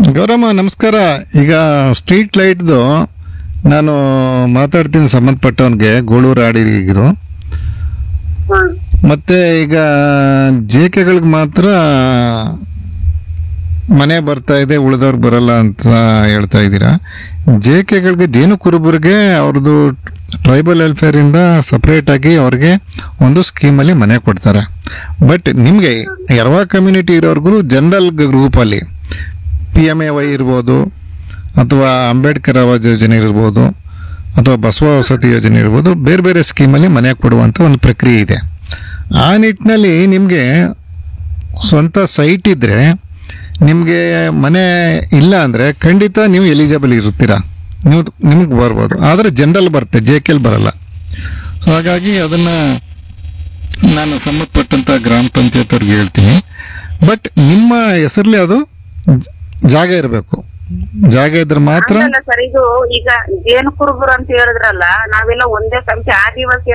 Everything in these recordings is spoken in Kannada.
ಗೌರಮ್ಮ ನಮಸ್ಕಾರ ಈಗ ಸ್ಟ್ರೀಟ್ ಲೈಟ್ದು ನಾನು ಮಾತಾಡ್ತೀನಿ ಸಂಬಂಧಪಟ್ಟವನಿಗೆ ಗೋಳೂರು ಆಡಿಗಿದು ಹ್ಮ್ ಮತ್ತೆ ಈಗ ಜೆ ಕೆಗಳಿಗೆ ಮಾತ್ರ ಮನೆ ಬರ್ತಾ ಇದೆ ಉಳಿದವ್ರಿಗೆ ಬರಲ್ಲ ಅಂತ ಹೇಳ್ತಾ ಇದ್ದೀರಾ ಜೆ ಕೆಗಳಿಗೆ ಜೇನು ಕುರುಬರಿಗೆ ಅವ್ರದ್ದು ಟ್ರೈಬಲ್ ವೆಲ್ಫೇರಿಂದ ಸಪ್ರೇಟ್ ಆಗಿ ಅವ್ರಿಗೆ ಒಂದು ಸ್ಕೀಮಲ್ಲಿ ಮನೆ ಕೊಡ್ತಾರೆ ಬಟ್ ನಿಮಗೆ ಎರವ ಕಮ್ಯುನಿಟಿ ಇರೋರ್ಗು ಜನರಲ್ ಗ್ರೂಪಲ್ಲಿ ಪಿ ಎಮ್ ಎ ವೈ ಇರ್ಬೋದು ಅಥವಾ ಅಂಬೇಡ್ಕರ್ ಆವಾಸ್ ಯೋಜನೆ ಇರ್ಬೋದು ಅಥವಾ ಬಸವ ವಸತಿ ಯೋಜನೆ ಇರ್ಬೋದು ಬೇರೆ ಬೇರೆ ಸ್ಕೀಮಲ್ಲಿ ಮನೆ ಕೊಡುವಂಥ ಒಂದು ಪ್ರಕ್ರಿಯೆ ಇದೆ ಆ ನಿಟ್ಟಿನಲ್ಲಿ ನಿಮಗೆ ಸ್ವಂತ ಸೈಟ್ ಇದ್ದರೆ ನಿಮಗೆ ಮನೆ ಇಲ್ಲ ಅಂದರೆ ಖಂಡಿತ ನೀವು ಎಲಿಜಿಬಲ್ ಇರ್ತೀರಾ ನೀವು ನಿಮ್ಗೆ ಬರ್ಬೋದು ಆದರೆ ಜನರಲ್ ಬರುತ್ತೆ ಜೆ ಕೆಲ್ ಬರಲ್ಲ ಸೊ ಹಾಗಾಗಿ ಅದನ್ನು ನಾನು ಸಂಬಂಧಪಟ್ಟಂಥ ಗ್ರಾಮ ಪಂಚಾಯತ್ ಅವ್ರಿಗೆ ಹೇಳ್ತೀನಿ ಬಟ್ ನಿಮ್ಮ ಹೆಸರಲ್ಲಿ ಅದು ಜ- ಜಾಗ ಇರಬೇಕು ಜಾಗ ಇದ್ರೆ ಮಾತ್ರ ಅಲ್ಲ ಸರ್ ಇದು ಈಗ ಜೇನು ಕುರುಬರು ಅಂತ ಹೇಳಿದ್ರಲ್ಲ ನಾವೆಲ್ಲ ಒಂದೇ ಸಂಖ್ಯೆ ಆದಿವಾಸಿ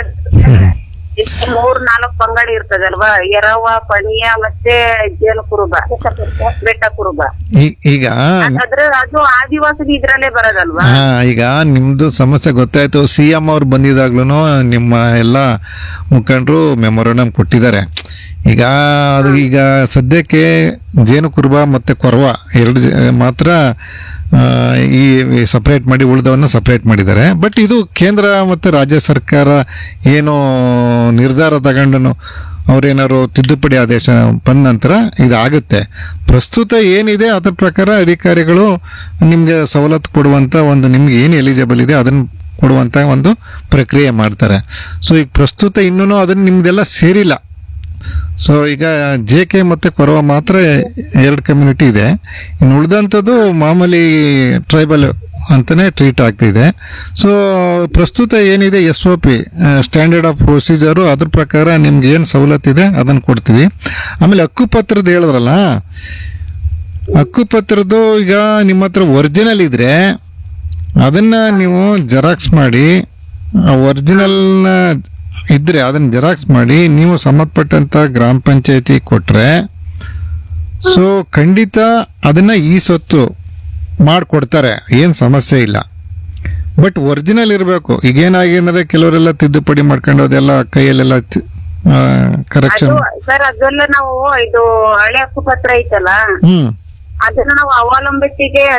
ಇಷ್ಟು ಮೂರ್ ನಾಲ್ಕು ಪಂಗಡಿ ಇರ್ತದಲ್ವಾ ಎರವ ಪಣಿಯ ಮತ್ತೆ ಜೇನು ಕುರುಬ ಬೆಟ್ಟ ಕುರುಬ ಈ- ಈಗ ಅದ್ರ ಅದು ಆದಿವಾಸಿ ಇದ್ರಲ್ಲೇ ಬರೋದಲ್ವಾ ಹಾ ಈಗ ನಿಮ್ದು ಸಮಸ್ಯೆ ಗೊತ್ತಾಯ್ತು ಸಿ ಎಂ ಅವ್ರು ಬಂದಿದಾಗ್ಲೂ ನಿಮ್ಮ ಎಲ್ಲ ಮುಖಂಡರು ಮೆಮೊರಂಡಮ್ ಕೊಟ್ಟಿದ್ದಾರೆ ಈಗ ಅದು ಈಗ ಸದ್ಯಕ್ಕೆ ಜೇನು ಕುರುಬ ಮತ್ತೆ ಕೊರವ ಎರಡು ಜ- ಮಾತ್ರ ಆ, ಈ ಸಪ್ರೇಟ್ ಮಾಡಿ ಉಳಿದವನ್ನ ಸಪ್ರೇಟ್ ಮಾಡಿದ್ದಾರೆ ಬಟ್ ಇದು ಕೇಂದ್ರ ಮತ್ತು ರಾಜ್ಯ ಸರ್ಕಾರ ಏನು ನಿರ್ಧಾರ ತಗೊಂಡು ಅವ್ರೇನಾದ್ರು ತಿದ್ದುಪಡಿ ಆದೇಶ ಬಂದ ನಂತರ ಇದಾಗುತ್ತೆ ಪ್ರಸ್ತುತ ಏನಿದೆ ಅದ್ರ ಪ್ರಕಾರ ಅಧಿಕಾರಿಗಳು ನಿಮಗೆ ಸವಲತ್ತು ಕೊಡುವಂಥ ಒಂದು ನಿಮ್ಗೆ ಏನು ಎಲಿಜಿಬಲ್ ಇದೆ ಅದನ್ನು ಕೊಡುವಂಥ ಒಂದು ಪ್ರಕ್ರಿಯೆ ಮಾಡ್ತಾರೆ ಸೊ ಈಗ ಪ್ರಸ್ತುತ ಇನ್ನೂ ಅದನ್ನು ನಿಮ್ದೆಲ್ಲ ಸೇರಿಲ್ಲ ಸೊ ಈಗ ಜೆ ಕೆ ಮತ್ತು ಕೊರವ ಮಾತ್ರ ಎರಡು ಕಮ್ಯುನಿಟಿ ಇದೆ ಇನ್ನು ಉಳಿದಂಥದ್ದು ಮಾಮೂಲಿ ಟ್ರೈಬಲ್ ಅಂತಲೇ ಟ್ರೀಟ್ ಆಗ್ತಿದೆ ಸೊ ಪ್ರಸ್ತುತ ಏನಿದೆ S O P standard of procedure ಅದ್ರ ಪ್ರಕಾರ ನಿಮ್ಗೆ ಏನು ಸವಲತ್ತಿದೆ ಅದನ್ನು ಕೊಡ್ತೀವಿ ಆಮೇಲೆ ಹಕ್ಕುಪತ್ರದ ಹೇಳಿದ್ರಲ್ಲ ಹಕ್ಕುಪತ್ರದ್ದು ಈಗ ನಿಮ್ಮ ಹತ್ರ ಒರಿಜಿನಲ್ ಇದ್ರೆ ಅದನ್ನ ನೀವು ಜೆರಾಕ್ಸ್ ಮಾಡಿ ಒರಿಜಿನಲ್ನ ಇದ್ರೆ ಅದನ್ನ ಜೆರಾಕ್ಸ್ ಮಾಡಿ ನೀವು ಸಂಬಂಧಪಟ್ಟಂತ ಗ್ರಾಮ ಪಂಚಾಯತಿ ಕೊಟ್ರೆ ಸೊ ಖಂಡಿತ ಅದನ್ನ ಈ ಸೊತ್ತು ಮಾಡಿಕೊಡ್ತಾರೆ ಏನು ಸಮಸ್ಯೆ ಇಲ್ಲ ಬಟ್ ಒರಿಜಿನಲ್ ಇರಬೇಕು ಈಗೇನಾಗೇನಂದ್ರೆ ಕೆಲವರೆಲ್ಲ ತಿದ್ದುಪಡಿ ಮಾಡ್ಕೊಂಡು ಅದೆಲ್ಲ ಕೈಯಲ್ಲೆಲ್ಲ ಅದು ಕರೆಕ್ಷನ್ ಸರ್ ಅದೆಲ್ಲ ನಾವು ಇದು ಹಳೆ ಹಕ್ಕುಪತ್ರ ಐತಲ್ಲ ಹ್ಮ್ ಅದನ್ನ ನಾವು ಅವಲಂಬಿಸಿಗೆ